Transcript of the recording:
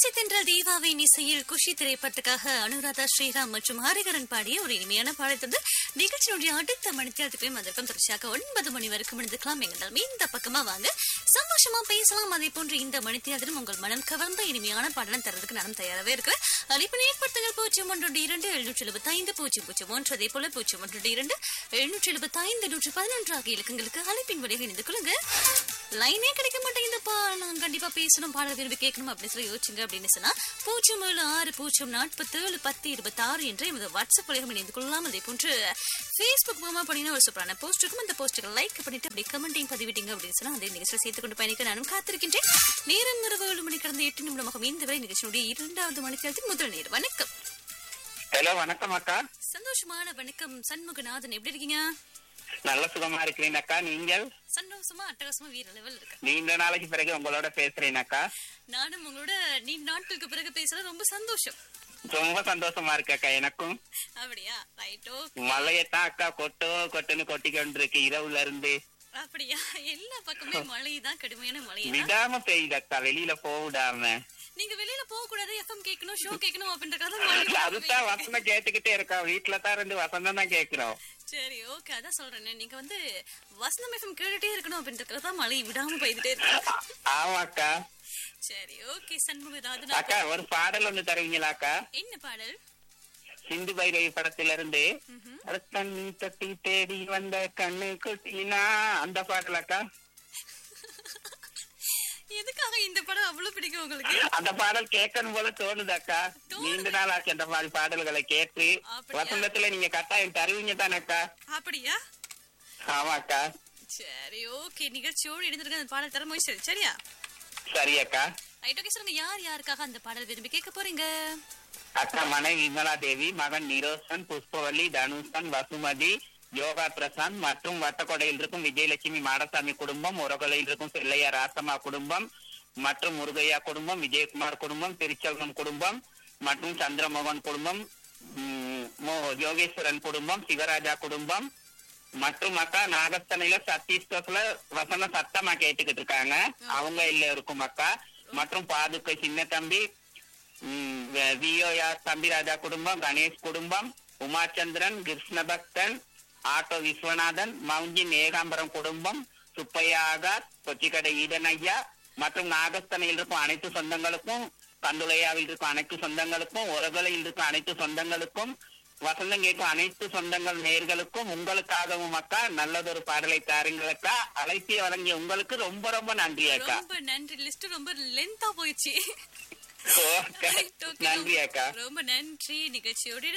இசை தென்றல் தீபாவின் இசையில் குஷி திரைப்படத்துக்காக அனுராதா ஸ்ரீராம் மற்றும் ஹரிகரன் பாடிய ஒரு இனிமையான பாடத்தொண்டு நிகழ்ச்சியினுடைய அடுத்த மணித்தியாலத்துக்கு வந்திருக்கும் தொடர்ச்சியாக ஒன்பது மணி வரைக்கும் இருந்துக்கலாம் எங்கள் இந்த பக்கமா வாங்க சந்தோஷமா பேசலாம் அதே போன்று இந்த மணித்தியாலத்திலும் உங்கள் மனம் கவர்ந்த இனிமையான பாடலம் தரதுக்கு நானும் தயாராகவே இருக்கிறேன் அழைப்பினை ஏற்படுத்துங்கள் பூஜ்ஜியம் ஒன்று இரண்டு எழுநூற்றி எழுபத்தி ஐந்து பூஜ்ஜியம் பூஜ்ஜியம் ஒன்று அதே போல பூஜ்ஜியம் ஒன்று இரண்டு எழுநூற்றி எழுபத்தி ஐந்து நூற்றி பதினொன்று ஆகிய இலக்கங்களுக்கு அழைப்பின் வழியாக இணைந்து கொள்ளுங்க லைனே கிடைக்க மாட்டேங்குதுப்பா நான் கண்டிப்பா பேசணும் பாடல் விரும்பி கேட்கணும் அப்படின்னு சொல்லி யோசிச்சுங்க அப்படின்னு சொன்னா பூஜ்ஜியம் ஏழு ஆறு பூஜ்ஜியம் நாற்பத்தி ஏழு பத்து இருபத்தி ஆறு என்ற எமது வாட்ஸ்அப் வழியாக இணைந்து கொள்ளலாம் அதே போன்று ஃபேஸ்புக் மூலமா பண்ணினா ஒரு சூப்பரான போஸ்ட் இருக்கும் அந்த போஸ்ட்டுக்கு லைக் பண்ணிட்டு அப்படி கமெண்டையும் பதிவிட்டீங்க அப்படின்னு சொன்னா அதே நிகழ்ச்சியில் சேர்த்து கொண்டு பயணிக்க நானும் காத்திருக்கின்றேன் நேரம் இரவு ஏழு மணி கடந்த எட்டு நிமிடமாக இந்த வரை நிகழ்ச்சியுடைய இரண்டாவது மணிக்கு முதல் நேரம் வணக்கம் ஹலோ வணக்கம் அக்கா சந்தோஷமான வணக்கம் சண்முகநாதன் எப்படி இருக்கீங்க நல்ல சுகமா இருக்கிறேன் அக்கா நீங்கள் சந்தோஷமா அட்டகாசமா வீர லெவல் இருக்கு நீண்ட நாளைக்கு பிறகு உங்களோட பேசுறேன் அக்கா நானும் உங்களோட நீ நாட்களுக்கு பிறகு பேசுறது ரொம்ப சந்தோஷம் ரொம்ப சந்தோஷமா இருக்கு அக்கா எனக்கும் அப்படியா ரைட்டோ மழையத்தான் அக்கா கொட்டோ கொட்டுன்னு கொட்டிக்கொண்டு இருக்கு இரவுல இருந்து அப்படியா எல்லா பக்கமே மழை தான் கடுமையான மழை தான் விடாம பெய்யுது அக்கா வெளியில போக விடாம நீங்க வெளியில போக கூடாது எஃப்எம் கேட்கணும் ஷோ கேட்கணும் அப்படின்ற கதை மழை அதுதான் வசந்தம் கேட்டுக்கிட்டே இருக்கா வீட்டுல தான் இருந்து வசந்தம் தான் கேக்குறோம் சரி ஓகே அதான் சொல்றேன் நீங்க வந்து வசந்தம் எஃப்எம் கேட்டுட்டே இருக்கணும் அப்படின்ற தான் மழை விடாம பெய்துட்டே இருக்கு ஆமா அக்கா சரி ஓகே சண்முகநாதன் அக்கா ஒரு பாடல் ஒண்ணு தருவீங்களா அக்கா என்ன பாடல் சிந்து பைரவி படத்துல இருந்து தண்ணி தட்டி தேடி வந்த கண்ணு குட்டினா அந்த பாடல் அக்கா எதுக்காக இந்த படம் அவ்வளவு பிடிக்கும் உங்களுக்கு அந்த பாடல் கேட்கணும் போல தோணுது அக்கா நீண்ட நாள் ஆச்சு அந்த மாதிரி பாடல்களை கேட்டு அப்படியா? வசந்தத்துல நீங்க கட்டாயம் தருவீங்க தானே அக்கா அப்படியா ஆமா அக்கா சரி ஓகே நிகழ்ச்சியோடு இணைந்திருக்க அந்த பாடல் தர முயற்சி சரியா சரி அக்கா ரைட் ஓகே சொல்லுங்க யார் யாருக்காக அந்த பாடல் விரும்பி கேட்க போறீங்க அக்கா மனைவி விமலா தேவி மகன் நிரோசன் புஷ்பவல்லி தனுஷன் வசுமதி யோகா பிரசாந்த் மற்றும் வட்டக்கொடையில் இருக்கும் விஜயலட்சுமி மாடசாமி குடும்பம் உரகொலையில் இருக்கும் பிள்ளையா ராசம்மா குடும்பம் மற்றும் முருகையா குடும்பம் விஜயகுமார் குடும்பம் திருச்செல்வம் குடும்பம் மற்றும் சந்திரமோகன் குடும்பம் ம், மோ- யோகேஸ்வரன் குடும்பம் சிவராஜா குடும்பம் மற்றும் அக்கா நாகஸ்தனையில சத்தீஸ்வரத்துல வசன சத்தமா கேட்டுக்கிட்டு இருக்காங்க அவங்க இல்ல இருக்கும் அக்கா மற்றும் பாதுகை சின்ன தம்பி ம், வி- விஓஆர் தம்பிராஜா குடும்பம் கணேஷ் குடும்பம் உமாச்சந்திரன் கிருஷ்ண பக்தன் ஆட்டோ விஸ்வநாதன் மவுஞ்சின் ஏகாம்பரம் குடும்பம் சுப்பையா ஆகார் கொச்சிக்கடை ஈடன் ஐயா மற்றும் நாகஸ்தனையில் இருக்கும் அனைத்து சொந்தங்களுக்கும் கந்துளையாவில் இருக்கும் அனைத்து சொந்தங்களுக்கும் உரகலையில் இருக்கும் அனைத்து சொந்தங்களுக்கும் வசந்தம் கேட்கும் அனைத்து சொந்தங்கள் நேர்களுக்கும் உங்களுக்காகவும் அக்கா நல்லதொரு பாடலை தாருங்களக்கா அழைப்பி வழங்கிய உங்களுக்கு ரொம்ப ரொம்ப நன்றி அக்கா ரொம்ப நன்றி லிஸ்ட் ரொம்ப லென்த்தா போயிடுச்சு ஓகே. Right, okay. நன்றி அக்கா ரொம்ப நன்றி நிகழ்ச்சியோடு